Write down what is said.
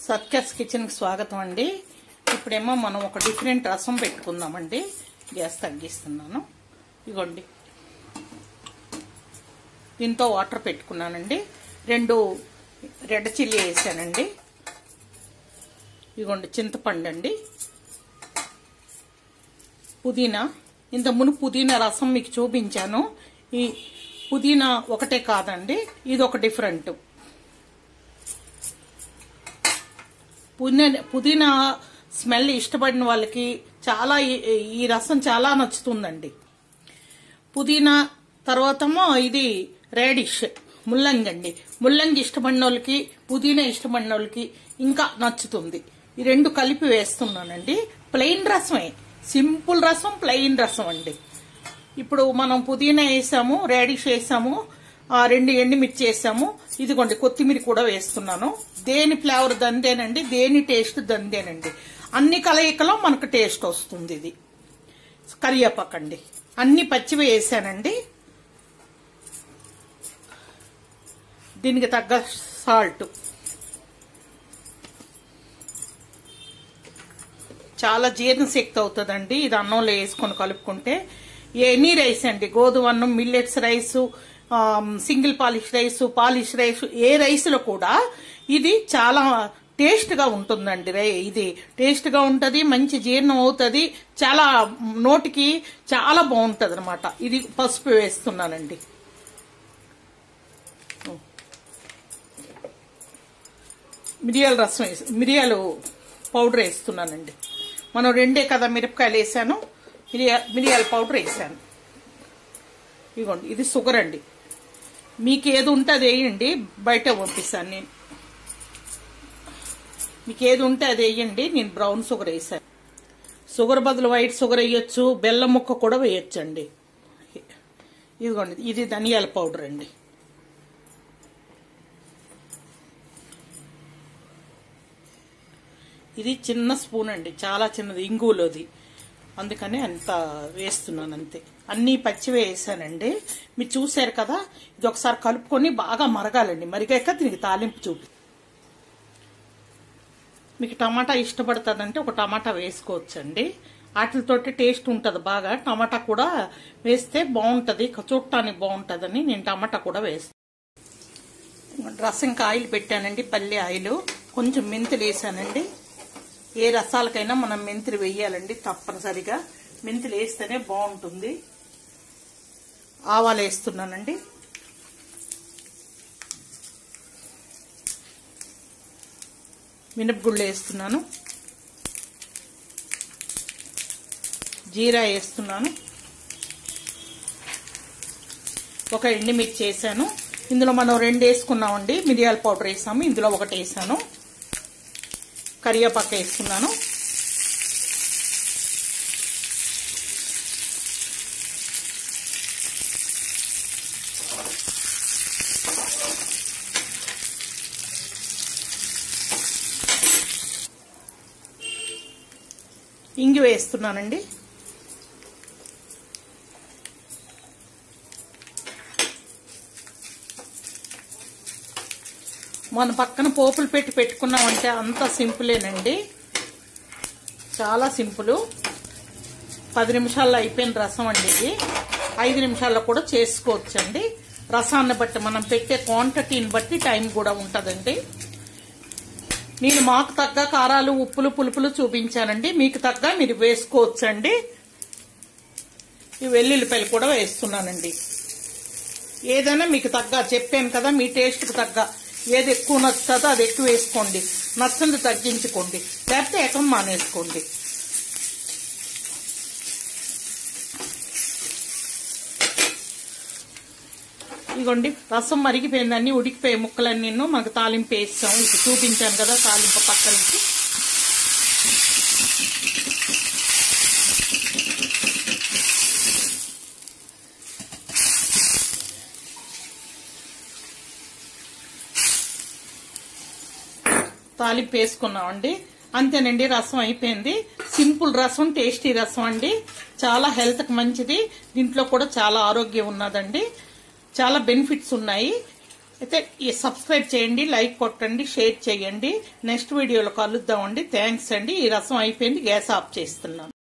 సత్యాస్ కిచెన్కి స్వాగతం అండి ఇప్పుడేమో మనం ఒక డిఫరెంట్ రసం పెట్టుకుందామండి గ్యాస్ తగ్గిస్తున్నాను ఇగోండి దీంతో వాటర్ పెట్టుకున్నానండి రెండు రెడ్ చిల్లీ వేసానండి ఇగోండి చింతపండు అండి పుదీనా ఇంత మును పుదీనా రసం మీకు చూపించాను ఈ పుదీనా ఒకటే కాదండి ఇది ఒక డిఫరెంట్ పుదీనా పుదీనా స్మెల్ ఇష్టపడిన వాళ్ళకి చాలా ఈ- ఈ రసం చాలా నచ్చుతుందండి పుదీనా తర్వాతమో ఇది రేడిష్ ముల్లంగి అండి ముల్లంగి ఇష్టపడిన వాళ్ళకి పుదీనా ఇష్టపడిన వాళ్ళకి ఇంకా నచ్చుతుంది ఈ రెండు కలిపి వేస్తున్నానండి ప్లెయిన్ రసమే సింపుల్ రసం ప్లెయిన్ రసం అండి ఇప్పుడు మనం పుదీనా వేసాము రేడిష్ వేసాము ఆ రెండు ఎండుమిర్చి వేసాము ఇదిగోండి కొత్తిమీర కూడా వేస్తున్నాను దేని ఫ్లేవర్ దందేనండి దేని టేస్ట్ దందేనండి అన్ని కలయికలో మనకు టేస్ట్ వస్తుంది ఇది కరివేపాకండి అన్ని పచ్చివి వేసానండి దీనికి తగ్గ సాల్ట్ చాలా జీర్ణశక్తి అవుతుందండి ఇది అన్నంలో వేసుకొని కలుపుకుంటే ఎనీ రైస్ అండి గోధుమ అన్నం millets rice single polish rice polish rice ఏ రైస్లో కూడా ఇది చాలా టేస్ట్గా ఉంటుందండి రై ఇది టేస్ట్గా ఉంటుంది మంచి జీర్ణం అవుతుంది చాలా నోటికి చాలా బాగుంటుంది అనమాట ఇది పసుపు వేస్తున్నానండి మిరియాల రసం వేసి మిరియాలు పౌడర్ వేస్తున్నానండి మనం రెండే కదా మిరపకాయలు వేసాను మిరియా మిరియాల పౌడర్ వేసాను ఇదిగోండి ఇది షుగర్ అండి మీకు ఏది ఉంటే అది వేయండి బయట పంపిస్తాను నేను మీకు ఏది ఉంటే అది వేయండి నేను బ్రౌన్ షుగర్ వేసాను షుగర్ బదులు వైట్ షుగర్ వేయొచ్చు బెల్లం ముక్క కూడా వేయొచ్చు అండి ఇదిగోండి ఇది ధనియాల పౌడర్ అండి ఇది చిన్న స్పూన్ అండి చాలా చిన్నది ఇంగులోది అందుకని అంత వేస్తున్నాను అంతే అన్నీ పచ్చివే వేసానండి మీరు చూశారు కదా ఇది ఒకసారి కలుపుకొని బాగా మరగాలండి మరిగాక దీనికి తాలింపు చూపి మీకు టమాటా ఇష్టపడుతుందంటే ఒక టమాటా వేసుకోవచ్చండి వాటితోటి టేస్ట్ ఉంటుంది బాగా టమాటా కూడా వేస్తే బాగుంటుంది చూడటానికి బాగుంటుందని నేను టమాటా కూడా వేస్తాను రసంకి ఆయిల్ పెట్టానండి పల్లి ఆయిల్ కొంచెం మెంతులు వేసానండి ఏ రసాలకైనా మనం మెంతులు వేయాలండి తప్పనిసరిగా మెంతులు వేస్తేనే బాగుంటుంది ఆవాలు వేస్తున్నానండి మినపగుళ్ళు వేస్తున్నాను జీరా వేస్తున్నాను ఒక ఎండుమిర్చి వేసాను ఇందులో మనం రెండు వేసుకున్నామండి మిరియాల పౌడర్ వేసాము ఇందులో ఒకటి వేసాను కరివేపాకు వేస్తున్నాను ఇంగి వేస్తున్నానండి మన పక్కన పోపులు పెట్టి పెట్టుకున్నామంటే అంత సింపులేనండి చాలా సింపుల్ పది నిమిషాల్లో అయిపోయిన రసం అండి ఇది ఐదు నిమిషాల్లో కూడా చేసుకోవచ్చండి రసాన్ని బట్టి మనం పెట్టే క్వాంటిటీని బట్టి టైం కూడా ఉంటుందండి నేను మాకు తగ్గ కారాలు ఉప్పులు పులుపులు చూపించానండి మీకు తగ్గ మీరు వేసుకోవచ్చండి ఈ వెల్లుల్లిపాయలు కూడా వేస్తున్నానండి ఏదైనా మీకు తగ్గ చెప్పాను కదా మీ టేస్ట్కి తగ్గ ఏది ఎక్కువ నచ్చుతుందో అది ఎక్కువ వేసుకోండి నచ్చంది తగ్గించుకోండి లేకపోతే ఎకం మానేసుకోండి ఇగోండి రసం మరిగిపోయిందని ఉడికిపోయే ముక్కలన్నీ మనకు తాలింపు వేస్తాం ఇప్పుడు చూపించాను కదా తాలింపు పక్క నుంచి తాలింపు వేసుకున్నామండి అంతేనండి రసం అయిపోయింది సింపుల్ రసం టేస్టీ రసం అండి చాలా హెల్త్కి మంచిది దీంట్లో కూడా చాలా ఆరోగ్యం ఉన్నదండి చాలా బెనిఫిట్స్ ఉన్నాయి అయితే ఈ సబ్స్క్రైబ్ చేయండి లైక్ కొట్టండి షేర్ చేయండి నెక్స్ట్ వీడియోలో కలుద్దామండి థ్యాంక్స్ అండి ఈ రసం అయిపోయింది గ్యాస్ ఆఫ్ చేస్తున్నాను